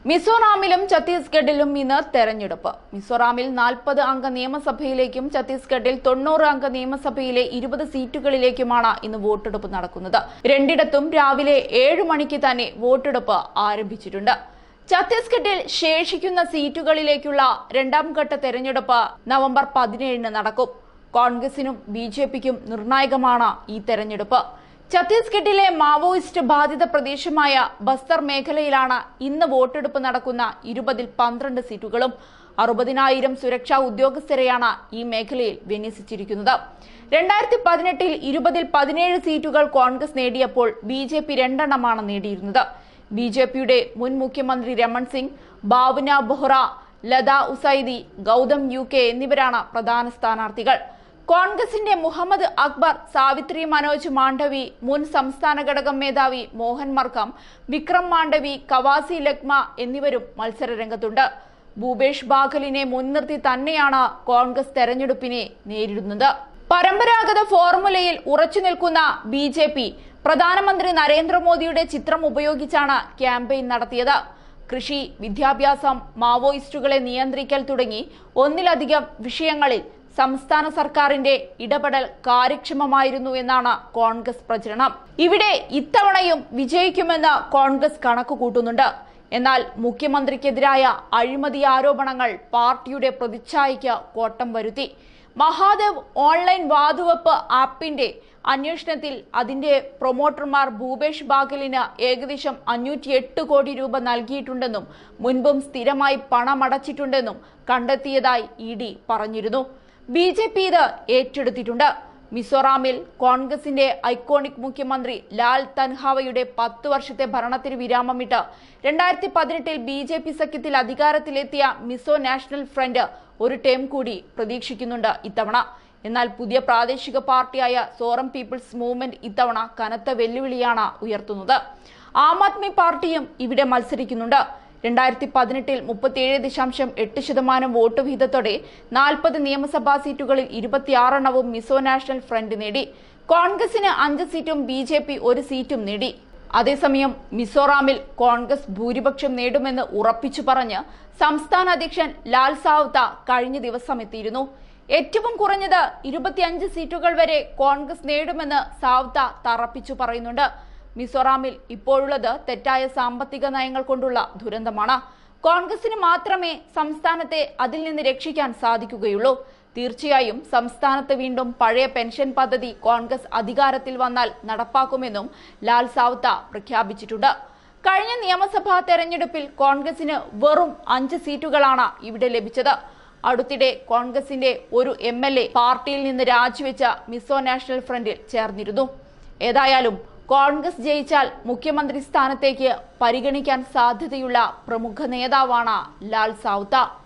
മിസോറാമിലും ഛത്തീസ്ഗഡിലും ഇന്ന് തെരഞ്ഞെടുപ്പ് മിസോറാമിൽ നാൽപ്പത് അംഗ നിയമസഭയിലേക്കും ഛത്തീസ്ഗഡിൽ തൊണ്ണൂറ് അംഗ നിയമസഭയിലെ ഇരുപത് സീറ്റുകളിലേക്കുമാണ് ഇന്ന് വോട്ടെടുപ്പ് നടക്കുന്നത് രണ്ടിടത്തും രാവിലെ ഏഴ് മണിക്ക് തന്നെ വോട്ടെടുപ്പ് ആരംഭിച്ചിട്ടുണ്ട് ഛത്തീസ്ഗഡിൽ ശേഷിക്കുന്ന സീറ്റുകളിലേക്കുള്ള രണ്ടാം ഘട്ട തെരഞ്ഞെടുപ്പ് നവംബർ പതിനേഴിന് നടക്കും കോൺഗ്രസിനും ബി ജെ പിക്കും നിർണായകമാണ് ഈ തെരഞ്ഞെടുപ്പ് ഛത്തീസ്ഗഡിലെ മാവോയിസ്റ്റ് ബാധിത പ്രദേശമായ ബസ്തർ മേഖലയിലാണ് ഇന്ന് വോട്ടെടുപ്പ് നടക്കുന്ന ഇരുപതിൽ പന്ത്രണ്ട് സീറ്റുകളും അറുപതിനായിരം സുരക്ഷാ ഉദ്യോഗസ്ഥരെയാണ് ഈ മേഖലയിൽ വിന്യസിച്ചിരിക്കുന്നത് രണ്ടായിരത്തി പതിനെട്ടിൽ ഇരുപതിൽ പതിനേഴ് സീറ്റുകൾ കോൺഗ്രസ് നേടിയപ്പോൾ ബി ജെ പി രണ്ടെണ്ണമാണ് നേടിയിരുന്നത് ബി ജെ പിയുടെ മുൻ മുഖ്യമന്ത്രി രമൺ സിംഗ് ഭാവന ബൊഹ്റ ലത ഉസൈദി ഗൗതം യു കെ എന്നിവരാണ് പ്രധാന സ്ഥാനാർത്ഥികൾ കോൺഗ്രസിന്റെ മുഹമ്മദ് അക്ബർ സാവിത്രി മനോജ് മാണ്ഡവി മുൻ സംസ്ഥാന ഘടകം മേധാവി മോഹൻ മർക്കം വിക്രം മാണ്ഡവി കവാസി ലക്മ എന്നിവരും മത്സര രംഗത്തുണ്ട് ഭൂപേഷ് ബാഖലിനെ മുൻനിർത്തി തന്നെയാണ് കോൺഗ്രസ് തെരഞ്ഞെടുപ്പിനെ നേരിടുന്നത് പരമ്പരാഗത ഫോർമുലയിൽ ഉറച്ചു നിൽക്കുന്ന ബി ജെ പി പ്രധാനമന്ത്രി നരേന്ദ്രമോദിയുടെ ചിത്രം ഉപയോഗിച്ചാണ് ക്യാമ്പയിൻ നടത്തിയത് കൃഷി വിദ്യാഭ്യാസം മാവോയിസ്റ്റുകളെ നിയന്ത്രിക്കൽ തുടങ്ങി ഒന്നിലധികം വിഷയങ്ങളിൽ സംസ്ഥാന സർക്കാരിന്റെ ഇടപെടൽ കാര്യക്ഷമമായിരുന്നു എന്നാണ് കോൺഗ്രസ് പ്രചരണം ഇവിടെ ഇത്തവണയും വിജയിക്കുമെന്ന് കോൺഗ്രസ് കണക്ക് കൂട്ടുന്നുണ്ട് എന്നാൽ മുഖ്യമന്ത്രിക്കെതിരായ അഴിമതി ആരോപണങ്ങൾ പാർട്ടിയുടെ പ്രതിച്ഛായയ്ക്ക് കോട്ടം വരുത്തി മഹാദേവ് ഓൺലൈൻ വാതുവെപ്പ് ആപ്പിന്റെ അന്വേഷണത്തിൽ അതിന്റെ പ്രൊമോട്ടർമാർ ഭൂപേഷ് ബാഗലിന് ഏകദേശം അഞ്ഞൂറ്റി എട്ട് കോടി രൂപ നൽകിയിട്ടുണ്ടെന്നും മുൻപും സ്ഥിരമായി പണമടച്ചിട്ടുണ്ടെന്നും കണ്ടെത്തിയതായി ഇ ഡി പറഞ്ഞിരുന്നു ബി ജെ പി ഇത് ഏറ്റെടുത്തിട്ടുണ്ട് മിസോറാമിൽ കോൺഗ്രസിന്റെ ഐക്കോണിക് മുഖ്യമന്ത്രി ലാൽ തൻഹാവയുടെ പത്ത് വർഷത്തെ ഭരണത്തിന് വിരാമമിട്ട് രണ്ടായിരത്തി പതിനെട്ടിൽ ബി ജെ പി സഖ്യത്തിൽ അധികാരത്തിലെത്തിയ മിസോ നാഷണൽ ഫ്രണ്ട് ഒരു ടേം കൂടി പ്രതീക്ഷിക്കുന്നുണ്ട് ഇത്തവണ എന്നാൽ പുതിയ പ്രാദേശിക പാർട്ടിയായ സോറം പീപ്പിൾസ് മൂവ്മെന്റ് ഇത്തവണ കനത്ത വെല്ലുവിളിയാണ് ഉയർത്തുന്നത് ആം ആദ്മി പാർട്ടിയും ഇവിടെ മത്സരിക്കുന്നുണ്ട് രണ്ടായിരത്തി പതിനെട്ടിൽ മുപ്പത്തിയേഴ് ദശാംശം എട്ട് ശതമാനം വോട്ട് വിഹിതത്തോടെ നാൽപ്പത് നിയമസഭാ സീറ്റുകളിൽ ഇരുപത്തിയാറെണ്ണവും മിസോ നാഷണൽ ഫ്രണ്ട് നേടി കോൺഗ്രസിന് അഞ്ച് സീറ്റും ബി ജെ പി ഒരു സീറ്റും നേടി അതേസമയം മിസോറാമിൽ കോൺഗ്രസ് ഭൂരിപക്ഷം നേടുമെന്ന് ഉറപ്പിച്ചു പറഞ്ഞ് സംസ്ഥാന അധ്യക്ഷൻ ലാൽ സാവ്ത കഴിഞ്ഞ ദിവസം എത്തിയിരുന്നു ഏറ്റവും കുറഞ്ഞത് ഇരുപത്തിയഞ്ച് സീറ്റുകൾ വരെ കോൺഗ്രസ് നേടുമെന്ന് സാവ്ത തറപ്പിച്ചു പറയുന്നുണ്ട് മിസോറാമിൽ ഇപ്പോഴുള്ളത് തെറ്റായ സാമ്പത്തിക നയങ്ങൾ കൊണ്ടുള്ള ദുരന്തമാണ് കോൺഗ്രസിന് മാത്രമേ സംസ്ഥാനത്തെ അതിൽ നിന്ന് രക്ഷിക്കാൻ സാധിക്കുകയുള്ളൂ തീർച്ചയായും സംസ്ഥാനത്ത് വീണ്ടും പഴയ പെൻഷൻ പദ്ധതി കോൺഗ്രസ് അധികാരത്തിൽ വന്നാൽ നടപ്പാക്കുമെന്നും ലാൽ സാവ്ത പ്രഖ്യാപിച്ചിട്ടുണ്ട് കഴിഞ്ഞ നിയമസഭാ തെരഞ്ഞെടുപ്പിൽ കോൺഗ്രസിന് വെറും അഞ്ച് സീറ്റുകളാണ് ഇവിടെ ലഭിച്ചത് അടുത്തിടെ കോൺഗ്രസിന്റെ ഒരു എം എൽ എ പാർട്ടിയിൽ നിന്ന് രാജിവെച്ച മിസോ നാഷണൽ ഫ്രണ്ടിൽ ചേർന്നിരുന്നു ഏതായാലും കോൺഗ്രസ് ജയിച്ചാൽ മുഖ്യമന്ത്രി സ്ഥാനത്തേക്ക് പരിഗണിക്കാൻ സാധ്യതയുള്ള പ്രമുഖ നേതാവാണ് ലാൽ സാവുത്ത